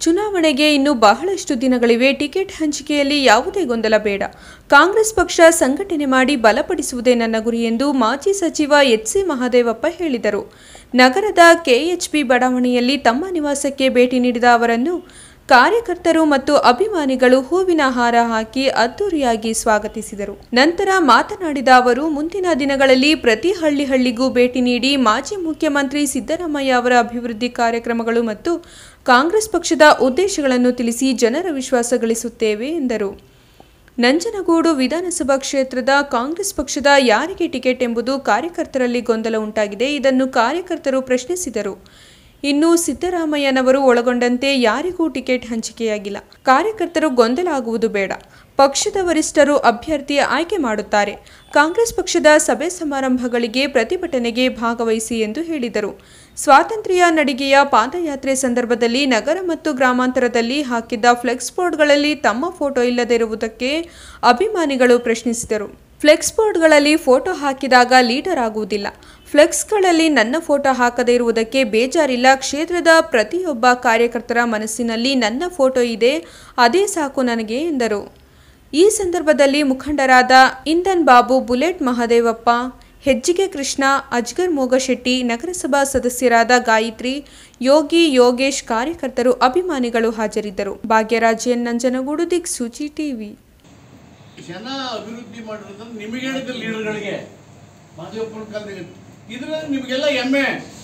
ಚುನಾವಣೆಗೆ ಇನ್ನು ಬಹಳಷ್ಟು ದಿನಗಳಿವೆ ಟಿಕೆಟ್ ಹಂಚಿಕೆಯಲ್ಲಿ ಯಾವುದೇ ಗೊಂದಲ ಬೇಡ ಕಾಂಗ್ರೆಸ್ ಪಕ್ಷ ಸಂಘಟನೆ ಮಾಡಿ ಬಲಪಡಿಸುವುದೇ ನನ್ನ ಗುರಿ ಎಂದು ಮಾಜಿ ಸಚಿವ ಎಚ್ ಸಿ ಮಹದೇವಪ್ಪ ಹೇಳಿದರು ನಗರದ ಕೆಎಚ್ಪಿ ಬಡಾವಣೆಯಲ್ಲಿ ತಮ್ಮ ನಿವಾಸಕ್ಕೆ ಭೇಟಿ ನೀಡಿದ ಅವರನ್ನು ಕಾರ್ಯಕರ್ತರು ಮತ್ತು ಅಭಿಮಾನಿಗಳು ಹೂವಿನ ಹಾರ ಹಾಕಿ ಅದ್ದೂರಿಯಾಗಿ ಸ್ವಾಗತಿಸಿದರು ನಂತರ ಮಾತನಾಡಿದ ಅವರು ಮುಂದಿನ ದಿನಗಳಲ್ಲಿ ಪ್ರತಿ ಹಳ್ಳಿ ಹಳ್ಳಿಗೂ ಭೇಟಿ ನೀಡಿ ಮಾಜಿ ಮುಖ್ಯಮಂತ್ರಿ ಸಿದ್ದರಾಮಯ್ಯ ಅವರ ಅಭಿವೃದ್ಧಿ ಕಾರ್ಯಕ್ರಮಗಳು ಮತ್ತು ಕಾಂಗ್ರೆಸ್ ಪಕ್ಷದ ಉದ್ದೇಶಗಳನ್ನು ತಿಳಿಸಿ ಜನರ ವಿಶ್ವಾಸ ಗಳಿಸುತ್ತೇವೆ ಎಂದರು ನಂಜನಗೂಡು ವಿಧಾನಸಭಾ ಕ್ಷೇತ್ರದ ಕಾಂಗ್ರೆಸ್ ಪಕ್ಷದ ಯಾರಿಗೆ ಟಿಕೆಟ್ ಎಂಬುದು ಕಾರ್ಯಕರ್ತರಲ್ಲಿ ಗೊಂದಲ ಉಂಟಾಗಿದೆ ಇದನ್ನು ಕಾರ್ಯಕರ್ತರು ಪ್ರಶ್ನಿಸಿದರು ಇನ್ನು ಸಿದ್ದರಾಮಯ್ಯನವರು ಒಳಗೊಂಡಂತೆ ಯಾರಿಗೂ ಟಿಕೆಟ್ ಹಂಚಿಕೆಯಾಗಿಲ್ಲ ಕಾರ್ಯಕರ್ತರು ಗೊಂದಲ ಆಗುವುದು ಬೇಡ ಪಕ್ಷದ ವರಿಷ್ಠರು ಅಭ್ಯರ್ಥಿ ಆಯ್ಕೆ ಮಾಡುತ್ತಾರೆ ಕಾಂಗ್ರೆಸ್ ಪಕ್ಷದ ಸಭೆ ಸಮಾರಂಭಗಳಿಗೆ ಪ್ರತಿಭಟನೆಗೆ ಭಾಗವಹಿಸಿ ಎಂದು ಹೇಳಿದರು ಸ್ವಾತಂತ್ರ್ಯ ನಡಿಗೆಯ ಪಾದಯಾತ್ರೆ ಸಂದರ್ಭದಲ್ಲಿ ನಗರ ಮತ್ತು ಗ್ರಾಮಾಂತರದಲ್ಲಿ ಹಾಕಿದ್ದ ಫ್ಲೆಕ್ಸ್ ಬೋರ್ಡ್ಗಳಲ್ಲಿ ತಮ್ಮ ಫೋಟೋ ಇಲ್ಲದಿರುವುದಕ್ಕೆ ಅಭಿಮಾನಿಗಳು ಪ್ರಶ್ನಿಸಿದರು ಫ್ಲೆಕ್ಸ್ ಬೋರ್ಡ್ಗಳಲ್ಲಿ ಫೋಟೋ ಹಾಕಿದಾಗ ಲೀಡರ್ ಆಗುವುದಿಲ್ಲ ಫ್ಲೆಕ್ಸ್ಗಳಲ್ಲಿ ನನ್ನ ಫೋಟೋ ಹಾಕದೇ ಇರುವುದಕ್ಕೆ ಬೇಜಾರಿಲ್ಲ ಕ್ಷೇತ್ರದ ಪ್ರತಿಯೊಬ್ಬ ಕಾರ್ಯಕರ್ತರ ಮನಸ್ಸಿನಲ್ಲಿ ನನ್ನ ಫೋಟೋ ಇದೆ ಅದೇ ಸಾಕು ನನಗೆ ಎಂದರು ಈ ಸಂದರ್ಭದಲ್ಲಿ ಮುಖಂಡರಾದ ಇಂದನ್ ಬಾಬು ಬುಲೆಟ್ ಮಹದೇವಪ್ಪ ಹೆಜ್ಜಿಗೆ ಕೃಷ್ಣ ಅಜ್ಗರ್ ಮೋಗಶೆಟ್ಟಿ ನಗರಸಭಾ ಸದಸ್ಯರಾದ ಗಾಯತ್ರಿ ಯೋಗಿ ಯೋಗೇಶ್ ಕಾರ್ಯಕರ್ತರು ಅಭಿಮಾನಿಗಳು ಹಾಜರಿದ್ದರು ಭಾಗ್ಯರಾಜ್ ಎನ್ ನಂಜನಗೂಡು ದಿಕ್ಸೂಚಿ ಟಿವಿ ಜನ ಅಭಿವೃದ್ಧಿ ಮಾಡಿರೋದು ನಿಮಗೆ ಹೇಳಿದ ಲೀಡರ್ಗಳಿಗೆ ಮಾದೇವಪ್ಪನ ಕಾಲದಲ್ಲಿ ಇದ್ರಲ್ಲಿ ನಿಮಗೆಲ್ಲ ಹೆಮ್ಮೆ